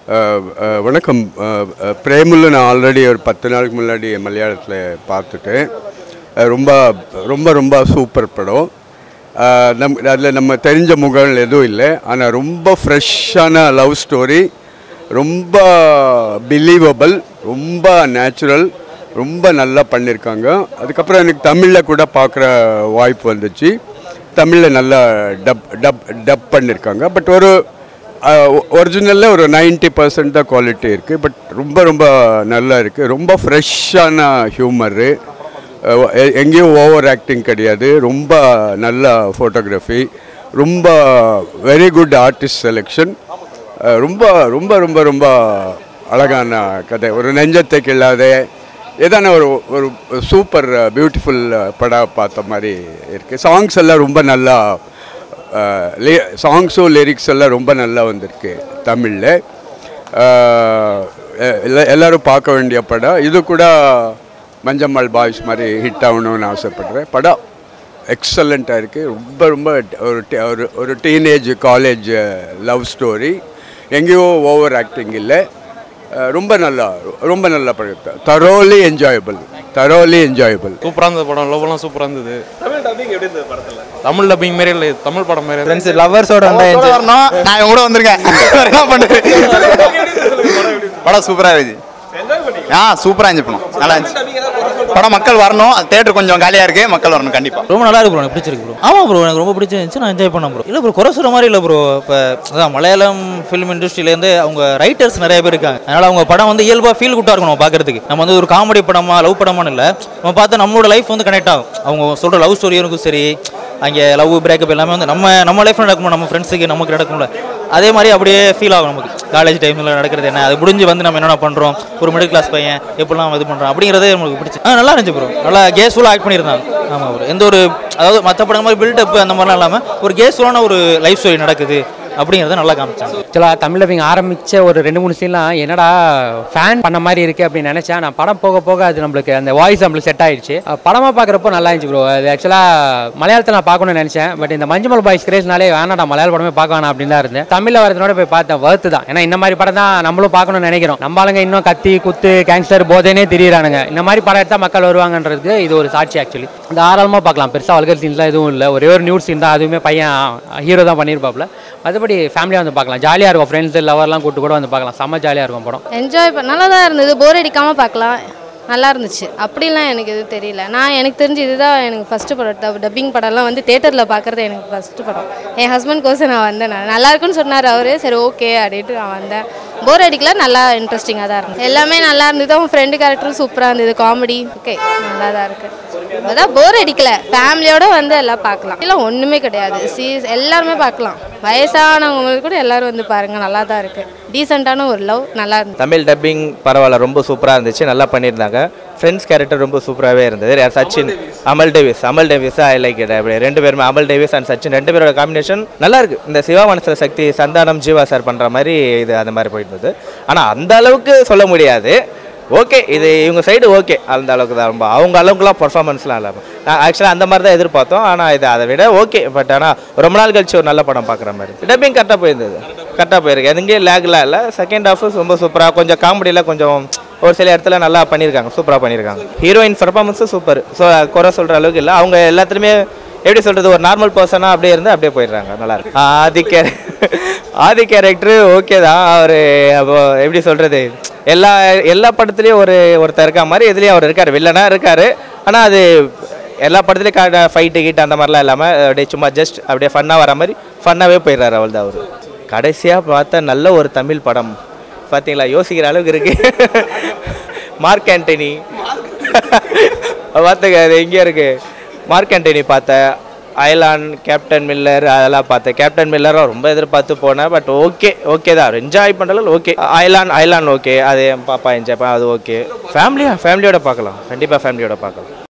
அஹ், அஹ், வணக்கம் அஹ், அஹ், பிரேமுல்ல நான் ஆல்ரெடி ஒரு பத்து நாளுக்கு முன்னாடி மலையாளத்தில் பார்த்துட்டேன் அஹ், ரொம்ப ரொம்ப ரொம்ப சூப்பர் படம் அஹ், நம் அதில் நம்ம தெரிஞ்ச முகங்கள் எதுவும் இல்லை ஆனால் ரொம்ப ஃப்ரெஷ்ஷான லவ் ஸ்டோரி ரொம்ப பிலீவபிள் ரொம்ப நேச்சுரல் ரொம்ப நல்லா பண்ணியிருக்காங்க அதுக்கப்புறம் எனக்கு தமிழில் கூட பார்க்குற வாய்ப்பு வந்துச்சு தமிழில் நல்லா டப் டப் டப் பண்ணியிருக்காங்க பட் ஒரு ஒரிஜினலில் ஒரு 90% பர்சன்ட் தான் குவாலிட்டி இருக்குது பட் ரொம்ப ரொம்ப நல்லா இருக்குது ரொம்ப ஃப்ரெஷ்ஷான ஹியூமரு எங்கேயும் ஓவர் ஆக்டிங் கிடையாது ரொம்ப நல்ல ஃபோட்டோகிராஃபி ரொம்ப வெரி குட் ஆர்டிஸ்ட் செலெக்ஷன் ரொம்ப ரொம்ப ரொம்ப ரொம்ப அழகான கதை ஒரு நெஞ்சத்தை கிள்ளாத ஏதான ஒரு ஒரு சூப்பர் பியூட்டிஃபுல் படம் பார்த்த மாதிரி இருக்குது சாங்ஸ் எல்லாம் ரொம்ப நல்லா சாங்ஸும் லிரிக்ஸ் எல்லாம் ரொம்ப நல்லா வந்திருக்கு தமிழில் எல்லோரும் பார்க்க வேண்டிய படம் இது கூட மஞ்சம்மாள் பாய்ஸ் மாதிரி ஹிட் ஆகணும்னு ஆசைப்படுறேன் படம் எக்ஸலண்ட்டாக இருக்குது ரொம்ப ரொம்ப ஒரு டி- ஒரு ஒரு டீனேஜ் காலேஜ் லவ் ஸ்டோரி எங்கேயும் ஓவர் ஆக்டிங் இல்லை அஹ், ரொம்ப நல்லா ரொம்ப நல்ல படம் தரோலி என்ஜாயபிள் தரோலி என்ஜாயபிள் சூப்பராக இருந்தது படம் லவ்லாம் சூப்பராக இருந்தது தமிழ் டப்பிங் எப்படி இருந்தது படத்துல தமிழ் டப்பிங் மாரி இல்லை தமிழ் படம் மாரி ஃப்ரெண்ட்ஸ் லவ்வர்ஸோட வந்தா என்ஜாய் வரணும் நான் இவங்க கூட வந்திருக்கேன் வேற என்ன பண்ணுறது படம் சூப்பராக இருந்துச்சு என்ஜாய் பண்ணீங்க ஆ சூப்பராக என்ஜாய் பண்ணோம் நல்லா இருந்துச்சு படம் மக்கள் வரணும் தேட்டர் கொஞ்சம் காலியாக இருக்கு மக்கள் வரணும் கண்டிப்பாக ரொம்ப நல்லா இருக்கு ப்ரோ எனக்கு பிடிச்சிருக்கு ப்ரோ ஆமாம் ப்ரோ எனக்கு ரொம்ப பிடிச்சிருந்துச்சு நான் என்ஜாய் பண்ணேன் ப்ரோ இல்லை ப்ரோ குறை சொல்கிற மாதிரி இல்லை ப்ரோ இப்போ அதான் மலையாளம் ஃபிலிம் இண்டஸ்ட்ரியிலேருந்து அவங்க ரைட்டர்ஸ் நிறைய பேர் இருக்காங்க அதனால் அவங்க படம் வந்து இயல்பாக ஃபீல் குட்டாக இருக்கணும் பார்க்கறதுக்கு நம்ம வந்து ஒரு காமெடி படமா லவ் படமான்னு இல்லை நம்ம பார்த்தா நம்மளோட லைஃப் வந்து கனெக்ட் ஆகும் அவங்க சொல்கிற லவ் ஸ்டோரியும் சரி அங்கே லவ் பிரேக்கப் எல்லாமே வந்து நம்ம நம்ம லைஃப்பில் நடக்கும் நம்ம ஃப்ரெண்ட்ஸுக்கு நமக்கு நடக்கும்ல அதே மாதிரி அப்படியே ஃபீல் ஆகும் நமக்கு காலேஜ் டைமில் நடக்கிறது என்ன அது முடிஞ்சு வந்து நம்ம என்னென்ன பண்ணுறோம் ஒரு மிடில் கிளாஸ் பையன் எப்படிலாம் இது பண்ணுறோம் அப்படிங்கிறதே நமக்கு பிடிச்சி ஆ நல்லா இருந்துச்சு ப்ரோ நல்லா கேஸ்ஃபுல்லாக ஆக்ட் பண்ணியிருந்தாங்க ஆமாம் ப்ரோ எந்த ஒரு அதாவது மற்ற படம் மாதிரி பில்டப் அந்த மாதிரிலாம் இல்லாமல் ஒரு கேஸ்ஃபுல்லான ஒரு லைஃப் ஸ்டோரி நடக்குது அப்படிங்கிறத நல்லா காமிச்சாங்க ஆக்சுவலாக தமிழ் டப்பிங் ஆரம்பித்த ஒரு ரெண்டு மூணு சீன்லாம் என்னடா ஃபேன் பண்ண மாதிரி இருக்கு அப்படின்னு நினச்சேன் நான் படம் போக போக அது நம்மளுக்கு அந்த வாய்ஸ் நம்மளுக்கு செட் ஆயிடுச்சு அஹ் படமா பார்க்குறப்போ நல்லா இருந்துச்சு ப்ரோ அது ஆக்சுவலாக மலையாளத்தில் நான் பார்க்கணும்னு நினச்சேன் பட் இந்த மஞ்சுமல் பாய்ஸ் கிரேஸ்னாலே வேணாடா மலையாள படமே பார்க்க வேணாம் அப்படின்னு தான் இருந்தேன் தமிழில் வரதுனோட போய் பார்த்தேன் வர்த்து தான் ஏன்னா இந்த மாதிரி படம் தான் நம்மளும் பார்க்கணும்னு நினைக்கிறோம் நம்ம ஆளுங்க இன்னும் கத்தி குத்து கேங்ஸ்டர் போதைனே திரியிறானுங்க இந்த மாதிரி படம் எடுத்தால் மக்கள் வருவாங்கன்றதுக்கு இது ஒரு சாட்சி ஆக்சுவலி தாராளமாக பார்க்கலாம் பெருசாக வல்கர் சீன்ஸ்லாம் எதுவும் இல்லை ஒரே ஒரு நியூட் சீன் தான் அதுவுமே பையன் ஹீரோ தான் பண்ணியிருப்பாப்ல மற்றபடி ஃபேமிலியாக வந்து பார்க்கலாம் ஜாலியாக இருக்கும் ஃப்ரெண்ட்ஸ் லவர்லாம் கூட்டு கூட வந்து பார்க்கலாம் செம்ம ஜாலியாக இருக்கும் படம் என்ஜாய் பண்ண நல்லா தான் இருந்தது போர் அடிக்காமல் பார்க்கலாம் நல்லா இருந்துச்சு அப்படிலாம் எனக்கு எதுவும் தெரியல நான் எனக்கு தெரிஞ்சு இதுதான் எனக்கு ஃபஸ்ட்டு படம் டப்பிங் படம்லாம் வந்து தேட்டரில் பார்க்குறது எனக்கு ஃபஸ்ட்டு படம் என் ஹஸ்பண்ட் கோசம் நான் வந்தேன் நான் நல்லா இருக்குன்னு சொன்னார் அவர் சரி ஓகே அப்படின்ட்டு நான் வந்தேன் போர் அடிக்கல நல்லா இன்ட்ரெஸ்டிங்காக தான் இருந்தது எல்லாமே நல்லா இருந்தது அவன் ஃப்ரெண்டு கேரக்டரும் சூப்பராக இருந்தது காமெடி ஓகே நல்லா தான் இருக்குது அதான் போர் அடிக்கல ஃபேமிலியோட வந்து எல்லாம் பார்க்கலாம் இல்லை ஒன்றுமே கிடையாது சீஸ் எல்லாருமே பார்க்கலாம் வயசானவங்க கூட எல்லாரும் வந்து பாருங்க நல்லா தான் இருக்கு டீசெண்டான ஒரு லவ் நல்லா இருந்துச்சு தமிழ் டப்பிங் பரவாயில்ல ரொம்ப சூப்பராக இருந்துச்சு நல்லா பண்ணியிருந்தாங்க ஃப்ரெண்ட்ஸ் கேரக்டர் ரொம்ப சூப்பராகவே இருந்தது யார் சச்சின் அமல் டேவிஸ் அமல் டேவிஸ் ஐ லைக் இட் அப்படி ரெண்டு பேருமே அமல் டேவிஸ் அண்ட் சச்சின் ரெண்டு பேரோட காம்பினேஷன் நல்லா இருக்கு இந்த சிவா மனச சக்தி சந்தானம் ஜீவா சார் பண்ணுற மாதிரி இது அந்த மாதிரி போயிட்டு இருந்தது ஆனால் அந்த அளவுக்கு சொல்ல முடியாது ஓகே இது இவங்க சைடு ஓகே அந்த அளவுக்கு தான் ரொம்ப அவங்க அளவுக்குலாம் பர்ஃபார்மன்ஸ்லாம் இல்லாமல் நான் ஆக்சுவலாக அந்த மாதிரி தான் எதிர்பார்த்தோம் ஆனால் இது அதை விட ஓகே பட் ஆனால் ரொம்ப நாள் கழிச்சு ஒரு நல்ல படம் பார்க்குற மாதிரி டப்பிங் கரெக்டாக போயிருந்தது கரெக்டாக போயிருக்கு எதுங்கேயும் லேக்லாம் இல்லை செகண்ட் ஹாஃப் ரொம்ப சூப்பராக கொஞ்சம் காமெடியில் கொஞ்சம் ஒரு சில இடத்துல நல்லா பண்ணியிருக்காங்க சூப்பராக பண்ணியிருக்காங்க ஹீரோயின் பர்ஃபார்மன்ஸும் சூப்பர் ஸோ குறை சொல்கிற அளவுக்கு இல்லை அவங்க எல்லாத்துலேயுமே எப்படி சொல்கிறது ஒரு நார்மல் பர்சனாக அப்படியே இருந்து அப்படியே போயிடுறாங்க நல்லா இருக்கு ஆதி கேர ஆதி கேரக்டர் ஓகே தான் அவர் அப்போ எப்படி சொல்கிறது எல்லா எல்லா படத்துலேயும் ஒரு ஒருத்தர் இருக்க மாதிரி எதுலேயும் அவர் இருக்கார் வில்லனாக இருக்கார் ஆனால் அது எல்லா படத்துலையும் கா ஃபைட்டு கீட்டு அந்த மாதிரிலாம் இல்லாமல் அப்படியே சும்மா ஜஸ்ட் அப்படியே ஃபன்னாக வர மாதிரி ஃபன்னாகவே போயிடுறாரு அவள் தான் அவர் கடைசியாக பார்த்த நல்ல ஒரு தமிழ் படம் பார்த்தீங்களா யோசிக்கிற அளவுக்கு இருக்கு மார்க் ஆண்டனி பார்த்துக்க அது எங்கே இருக்கு மார்க் ஆண்டனி பார்த்தேன் அயலான் கேப்டன் மில்லர் அதெல்லாம் பார்த்தேன் கேப்டன் மில்லரும் ரொம்ப எதிர்பார்த்து போனேன் பட் ஓகே ஓகே தான் என்ஜாய் பண்ணுறது ஓகே அயலான் அயலான் ஓகே அது என் பாப்பா என்ஜாய் பண்ண அது ஓகே ஃபேமிலியா ஃபேமிலியோட பார்க்கலாம் கண்டிப்பாக ஃபேமிலியோட பார்க்கலாம்